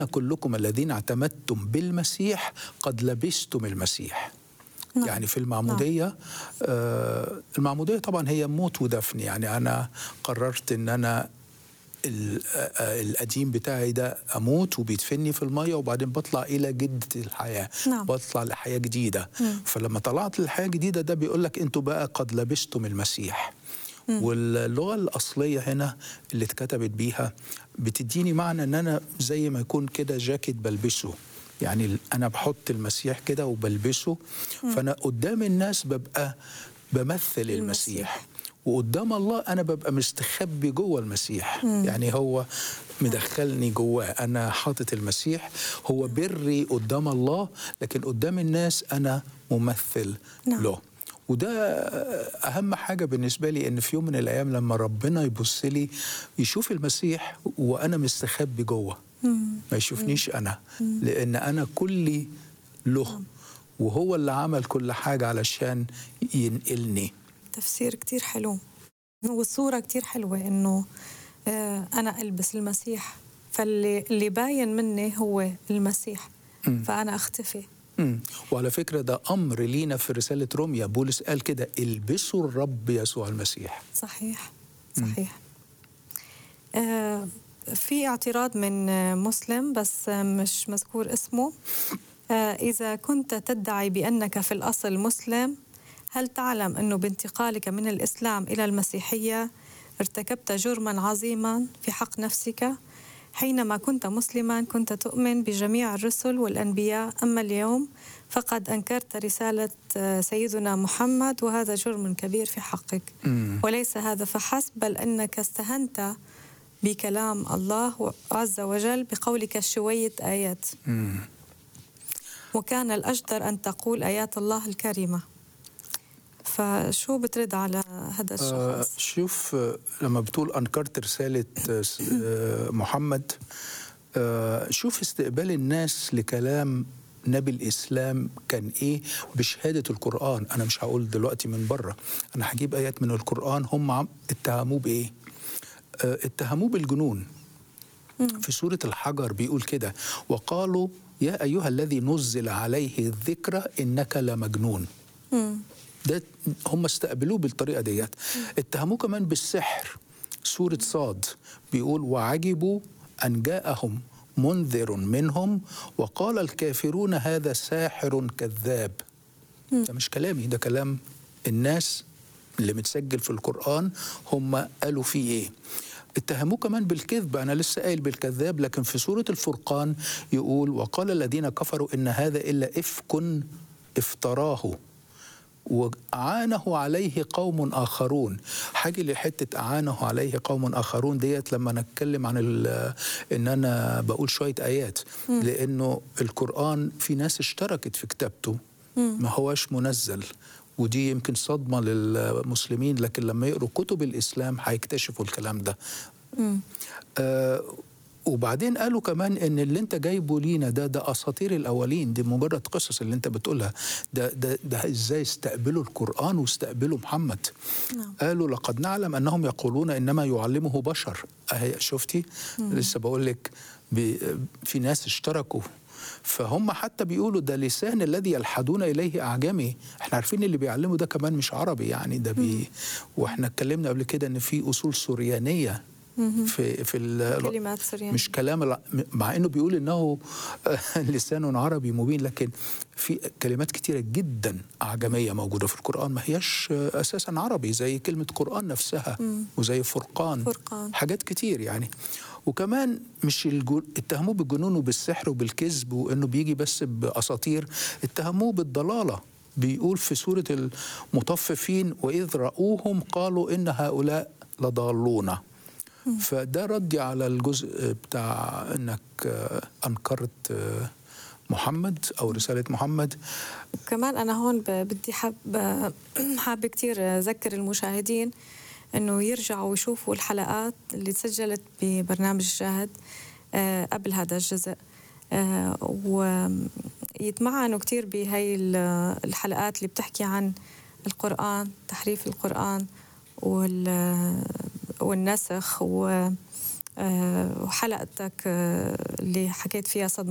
كلكم الذين اعتمدتم بالمسيح قد لبستم المسيح نعم. يعني في المعمودية آه المعمودية طبعا هي موت ودفن يعني أنا قررت أن أنا ال- آه، القديم بتاعي ده اموت وبيدفني في الميه وبعدين بطلع الى جده الحياه نعم. بطلع لحياه جديده فلما طلعت للحياه الجديده ده بيقول لك انتوا بقى قد لبستم المسيح واللغه الاصليه هنا اللي اتكتبت بيها بتديني معنى ان انا زي ما يكون كده جاكيت بلبسه يعني ال- انا بحط المسيح كده وبلبسه فانا قدام الناس ببقى بمثل المسيح وقدام الله انا ببقى مستخبي جوه المسيح يعني هو مدخلني جواه انا حاطط المسيح هو بري قدام الله لكن قدام الناس انا ممثل نعم. له وده اهم حاجه بالنسبه لي ان في يوم من الايام لما ربنا يبص لي يشوف المسيح وانا مستخبي جوه ما يشوفنيش انا لان انا كلي له وهو اللي عمل كل حاجه علشان ينقلني تفسير كتير حلو والصورة كتير حلوة إنه آه، أنا ألبس المسيح فاللي اللي باين مني هو المسيح فأنا أختفي مم. وعلى فكره ده امر لينا في رساله روميا بولس قال كده البسوا الرب يسوع المسيح صحيح صحيح آه في اعتراض من آه، مسلم بس آه، مش مذكور اسمه آه إذا كنت تدعي بأنك في الأصل مسلم هل تعلم أنه بانتقالك من الإسلام إلى المسيحية ارتكبت جرما عظيما في حق نفسك حينما كنت مسلما كنت تؤمن بجميع الرسل والأنبياء أما اليوم فقد أنكرت رسالة آه، سيدنا محمد وهذا جرم كبير في حقك مم. وليس هذا فحسب بل انك استهنت بكلام الله عز وجل بقولك شويه ايات مم. وكان الاجدر ان تقول ايات الله الكريمه فشو بترد على هذا آه الشخص شوف آه، لما بتقول انكرت رساله آه، س- آه، محمد آه شوف استقبال الناس لكلام نبي الاسلام كان ايه بشهاده القران انا مش هقول دلوقتي من بره انا هجيب ايات من القران هم عم- اتهموه بايه آه اتهموه بالجنون في سورة الحجر بيقول كده وقالوا يا أيها الذي نزل عليه الذكر إنك لمجنون مم. ده هم استقبلوه بالطريقة ديت اتهموه كمان بالسحر سورة صاد بيقول وعجبوا أن جاءهم منذر منهم وقال الكافرون هذا ساحر كذاب ده مش كلامي ده كلام الناس اللي متسجل في القرآن هم قالوا فيه ايه اتهموه كمان بالكذب انا لسه قايل بالكذاب لكن في سوره الفرقان يقول وقال الذين كفروا ان هذا الا افك افتراه وأعانه عليه قوم آخرون حاجة لحتة أعانه عليه قوم آخرون ديت لما نتكلم عن ال- إن أنا بقول شوية آيات لأنه القرآن في ناس اشتركت في كتابته ما هوش منزل ودي يمكن صدمة للمسلمين لكن لما يقروا كتب الإسلام هيكتشفوا الكلام ده آه وبعدين قالوا كمان ان اللي انت جايبه لينا ده ده اساطير الاولين دي مجرد قصص اللي انت بتقولها ده ده ده ازاي استقبلوا القران واستقبلوا محمد نعم. قالوا لقد نعلم انهم يقولون انما يعلمه بشر اهي شفتي لسه بقول لك ب- في ناس اشتركوا فهم حتى بيقولوا ده لسان الذي يلحدون اليه اعجمي احنا عارفين اللي بيعلمه ده كمان مش عربي يعني ده بي واحنا اتكلمنا قبل كده ان في اصول سوريانيه في في ال- كلمات سوريان مش كلام الع- مع انه بيقول انه لسان عربي مبين لكن في كلمات كتيره جدا اعجميه موجوده في القران ما هياش اساسا عربي زي كلمه قران نفسها وزي فرقان فرقان. حاجات كتير يعني وكمان مش الجو... اتهموه بالجنون وبالسحر وبالكذب وانه بيجي بس باساطير اتهموه بالضلاله بيقول في سوره المطففين واذ راوهم قالوا ان هؤلاء لضالون فده ردي على الجزء بتاع انك آه، انكرت آه، محمد او رساله محمد وكمان أنا هون ب- بدي حاب حابة كتير أذكر المشاهدين إنه يرجعوا ويشوفوا الحلقات اللي تسجلت ببرنامج الشاهد آه، قبل هذا الجزء آه، ويتمعنوا كتير بهاي ال- الحلقات اللي بتحكي عن القرآن تحريف القرآن وال والنسخ و آه، وحلقتك آه، اللي حكيت فيها صدمة